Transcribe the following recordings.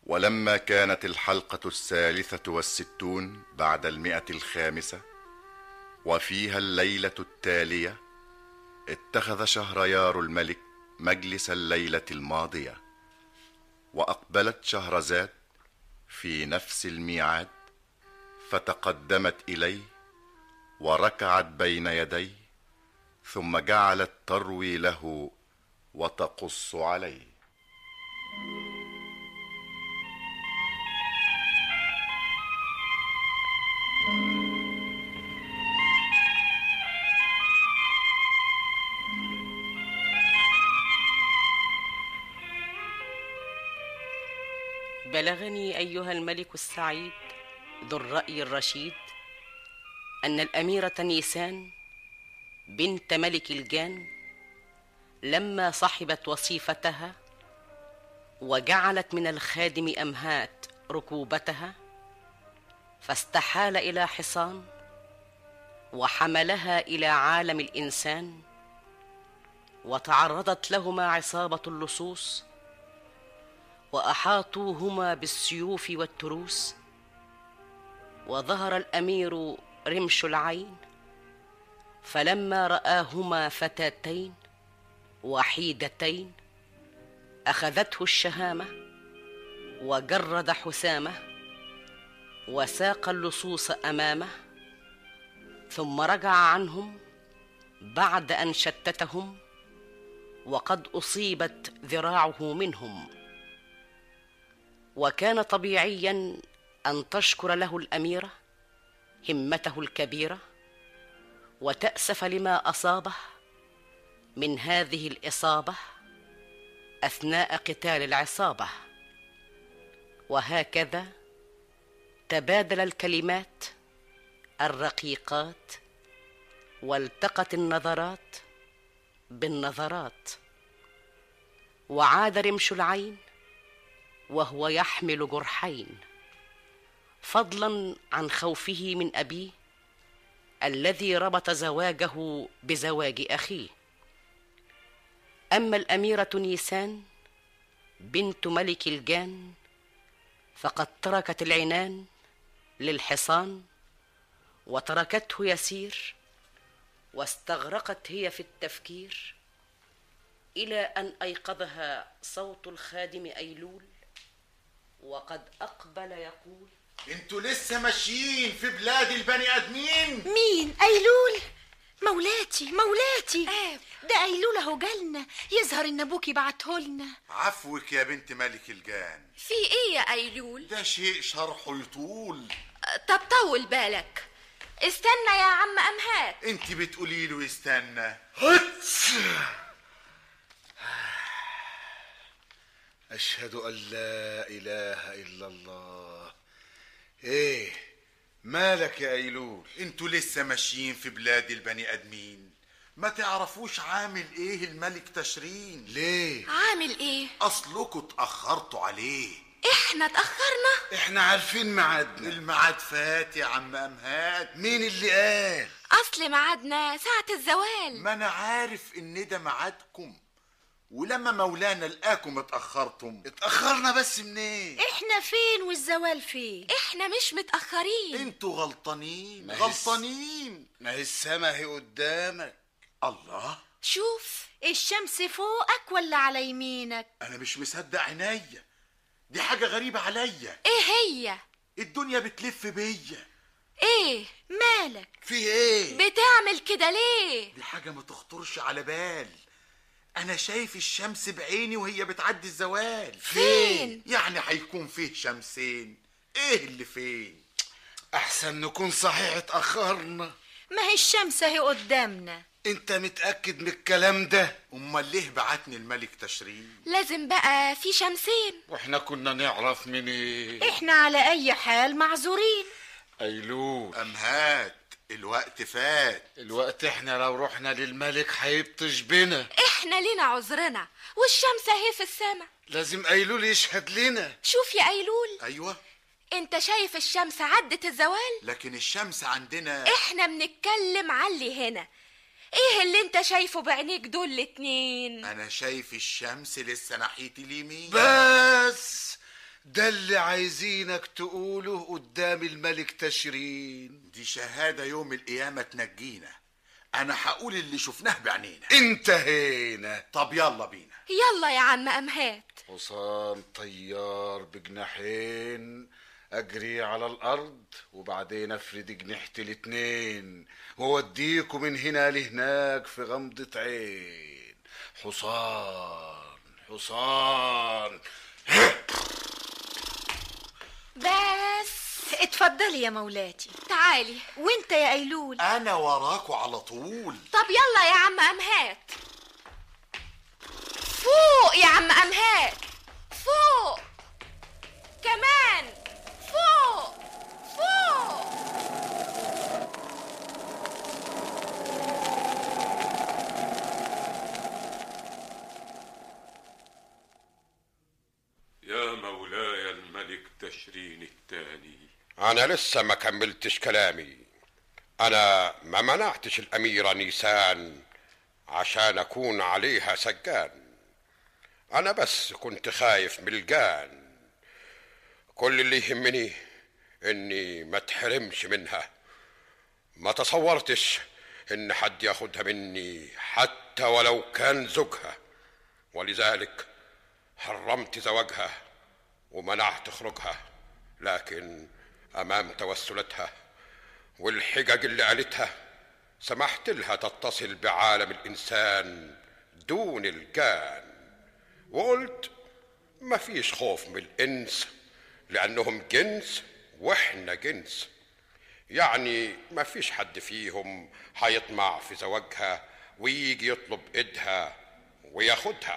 ولما كانت الحلقة الثالثة والستون بعد المئة الخامسة وفيها الليلة التالية اتخذ شهريار الملك مجلس الليلة الماضية وأقبلت شهرزاد في نفس الميعاد فتقدمت إليه وركعت بين يديه ثم جعلت تروي له وتقص عليه بلغني ايها الملك السعيد ذو الراي الرشيد ان الاميره نيسان بنت ملك الجان لما صحبت وصيفتها وجعلت من الخادم امهات ركوبتها فاستحال الى حصان وحملها الى عالم الانسان وتعرضت لهما عصابه اللصوص واحاطوهما بالسيوف والتروس وظهر الامير رمش العين فلما راهما فتاتين وحيدتين اخذته الشهامه وجرد حسامه وساق اللصوص امامه ثم رجع عنهم بعد ان شتتهم وقد اصيبت ذراعه منهم وكان طبيعيا ان تشكر له الاميره همته الكبيره وتاسف لما اصابه من هذه الاصابه اثناء قتال العصابه وهكذا تبادل الكلمات الرقيقات والتقت النظرات بالنظرات وعاد رمش العين وهو يحمل جرحين فضلا عن خوفه من ابيه الذي ربط زواجه بزواج اخيه اما الاميره نيسان بنت ملك الجان فقد تركت العنان للحصان وتركته يسير واستغرقت هي في التفكير الى ان ايقظها صوت الخادم ايلول وقد اقبل يقول انتوا لسه ماشيين في بلاد البني ادمين مين ايلول مولاتي مولاتي ده ايلول اهو جالنا يظهر ان ابوكي بعتهولنا عفوك يا بنت ملك الجان في ايه يا ايلول ده شيء شرحه يطول طب طول بالك استنى يا عم امهات انت بتقولي له يستنى أشهد أن لا إله إلا الله إيه مالك يا أيلول انتوا لسه ماشيين في بلاد البني ادمين ما تعرفوش عامل ايه الملك تشرين ليه عامل ايه اصلكوا اتاخرتوا عليه احنا اتاخرنا إحنا عارفين ميعادنا الميعاد فات يا عم امهات مين اللي قال اصل ميعادنا ساعه الزوال ما انا عارف ان ده ميعادكم ولما مولانا لقاكم اتاخرتم اتأخرنا بس منين احنا فين والزوال فين احنا مش متاخرين انتوا غلطانين ما هي غلطانين ما هي السما هي قدامك الله شوف الشمس فوقك ولا على يمينك انا مش مصدق عينيا دي حاجه غريبه عليا ايه هي الدنيا بتلف بيا ايه مالك في ايه بتعمل كده ليه دي حاجه ما تخطرش على بال انا شايف الشمس بعيني وهي بتعدي الزوال فين يعني هيكون فيه شمسين ايه اللي فين أحسن نكون صحيح اتأخرنا ما هي الشمس اهي قدامنا أنت متأكد من الكلام ده امال ليه بعتني الملك تشرين لازم بقى في شمسين وإحنا كنا نعرف من إيه احنا على اي حال معذورين أيلول امهات الوقت فات الوقت إحنا لو رحنا للملك هيبطش بينا احنا لينا عذرنا والشمس اهي في السما لازم أيلول يشهد لنا شوف يا ايلول ايوه انت شايف الشمس عدت الزوال لكن الشمس عندنا احنا بنتكلم على اللي هنا ايه اللي انت شايفه بعينيك دول الاتنين انا شايف الشمس لسه ناحية اليمين بس ده اللي عايزينك تقوله قدام الملك تشرين دي شهادة يوم القيامة تنجينا أنا هقول اللي شفناه بعينينا انتهينا طب يلا بينا يلا يا عم أمهات حصان طيار بجناحين اجري على الارض وبعدين افرد جنيحتي الاتنين ووديكم من هنا لهناك في غمضة عين حصان حصان بس اتفضلي يا مولاتي تعالي وانت يا ايلول أنا وراكوا على طول طب يلا يا عم أمهات فوق يا عم أمهات فوق كمان فوق فوق يا مولاي الملك تشرين الثاني أنا لسه ما كملتش كلامي أنا ما منعتش الأميرة نيسان عشان أكون عليها سجان أنا بس كنت خايف من الجان كل اللي يهمني إني ما تحرمش منها ما تصورتش إن حد ياخدها مني حتى ولو كان زوجها ولذلك حرمت زواجها ومنعت خروجها لكن امام توسلاتها والحجج اللي قالتها سمحت لها تتصل بعالم الانسان دون الجان وقلت مفيش خوف من الانس لانهم جنس واحنا جنس يعني مفيش حد فيهم هيطمع في زواجها ويجي يطلب ايدها وياخدها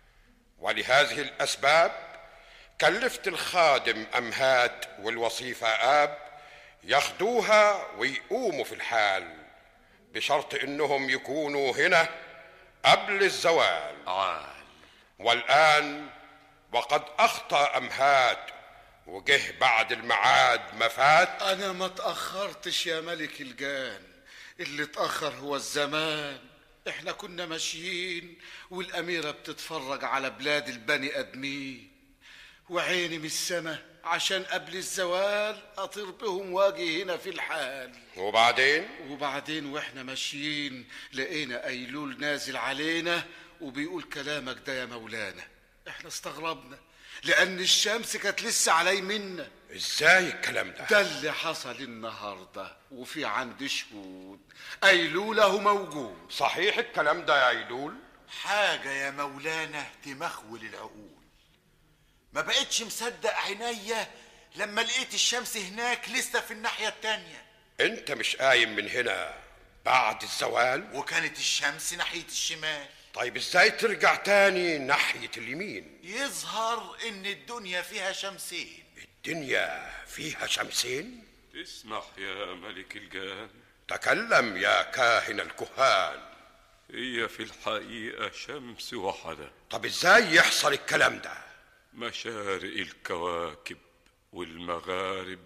ولهذه الاسباب كلفت الخادم امهات والوصيفه اب ياخدوها ويقوموا في الحال بشرط انهم يكونوا هنا قبل الزوال عال والان وقد اخطا امهات وجه بعد الميعاد ما فات انا ما تاخرتش يا ملك الجان اللي اتاخر هو الزمان احنا كنا ماشيين والاميره بتتفرج على بلاد البني ادمين وعيني من السما عشان قبل الزوال اطير بهم واجي هنا في الحال وبعدين وبعدين واحنا ماشيين لقينا ايلول نازل علينا وبيقول كلامك ده يا مولانا احنا استغربنا لان الشمس كانت لسه علي منا ازاي الكلام ده ده اللي حصل النهارده وفي عندي شهود ايلوله موجود صحيح الكلام ده يا ايلول حاجة يا مولانا تمخول العقول ما بقتش مصدق عينيا لما لقيت الشمس هناك لسه في الناحية التانية انت مش قايم من هنا بعد الزوال وكانت الشمس ناحية الشمال طيب ازاي ترجع تاني ناحية اليمين يظهر ان الدنيا فيها شمسين الدنيا فيها شمسين تسمح يا ملك الجان تكلم يا كاهن الكهان هي في الحقيقة شمس واحدة طب ازاي يحصل الكلام ده مشارق الكواكب والمغارب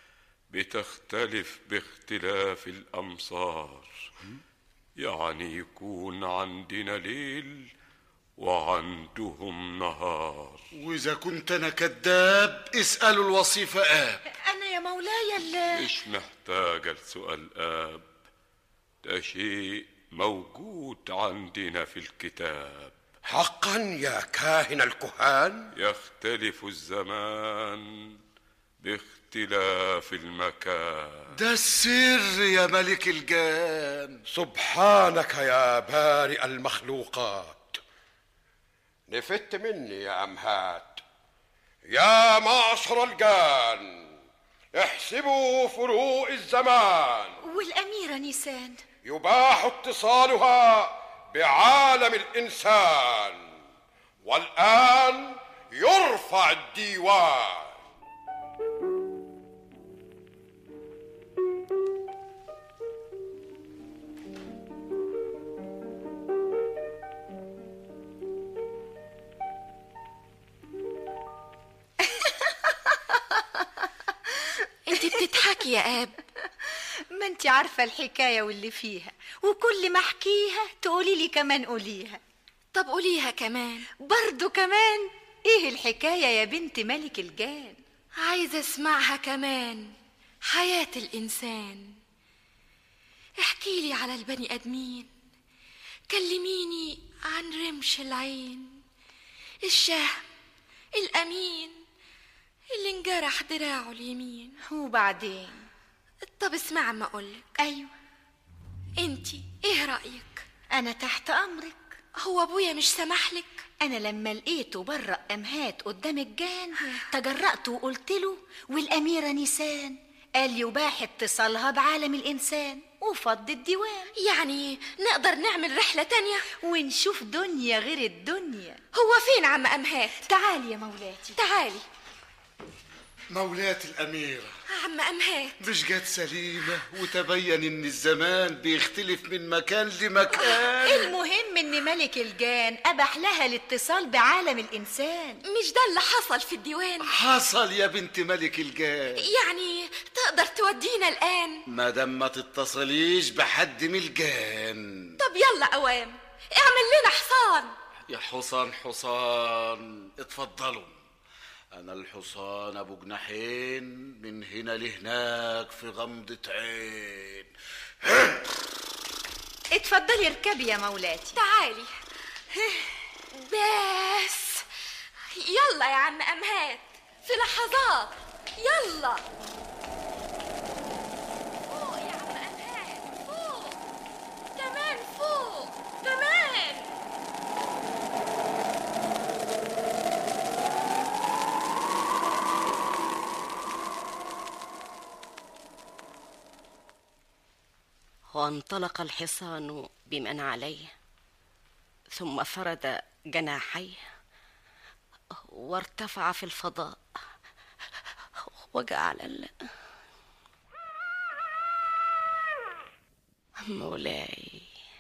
بتختلف باختلاف الأمصار يعني يكون عندنا ليل وعندهم نهار واذا كنت انا كذاب اسالوا الوصيفه اب انا يا مولاي اللي مش محتاجة لسؤال آب ده شيء موجود عندنا في الكتاب حقا يا كاهن الكهان يختلف الزمان باختلاف المكان ده السر يا ملك الجان سبحانك يا بارئ المخلوقات نفدت مني يا أمهات يا معشر الجان احسبوا فروق الزمان والاميره نيسان يباح اتصالها بعالم الإنسان والآن يرفع الديوان انت بتضحكي يا اب ما انت عارفه الحكايه واللي فيها وكل ما احكيها تقولي لي كمان قوليها طب قوليها كمان برضو كمان ايه الحكاية يا بنت ملك الجان عايزة اسمعها كمان حياة الإنسان احكي لي على البني آدمين كلميني عن رمش العين الشهم الأمين اللي انجرح دراعه اليمين وبعدين طب اسمع ما أقولك ايوه انتي ايه رأيك انا تحت امرك هو ابويا مش سمحلك انا لما لقيته برق امهات قدام الجان تجرأت وقلت له والاميره نيسان قال يباح اتصالها بعالم الانسان وفض الديوان يعني نقدر نعمل رحلة تانية ونشوف دنيا غير الدنيا هو فين عم أمهات تعالي يا مولاتي تعالي مولات الأميرة عم أمهات مش جت سليمة وتبين إن الزمان بيختلف من مكان لمكان المهم ان ملك الجان ابح لها الاتصال بعالم الانسان مش ده اللي حصل في الديوان حصل يا بنت ملك الجان يعني تقدر تودينا الآن ما دام ما تتصليش بحد من الجان طب يلا أوام اعمل لنا حصان يا حصان حصان اتفضلوا انا الحصان ابو جناحين من هنا لهناك في غمضة عين اتفضلي اركبي يا مولاتي تعالي بس يلا يا عم أمهات في لحظات يلا فوق يا عم أمهات فوق كمان فوق كمان وانطلق الحصان بمن عليه ثم فرد جناحيه وارتفع في الفضاء وجعل ال... مولاي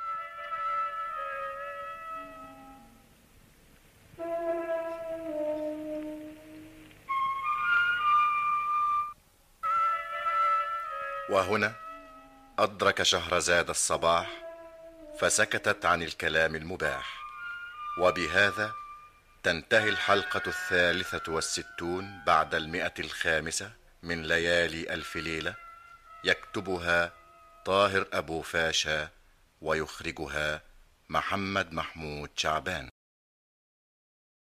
وهنا أدرك شهرزاد الصباح فسكتت عن الكلام المباح وبهذا تنتهي الحلقة الثالثة والستون بعد المئة الخامسة من ليالي ألف ليلة يكتبها طاهر أبو فاشا ويخرجها محمد محمود شعبان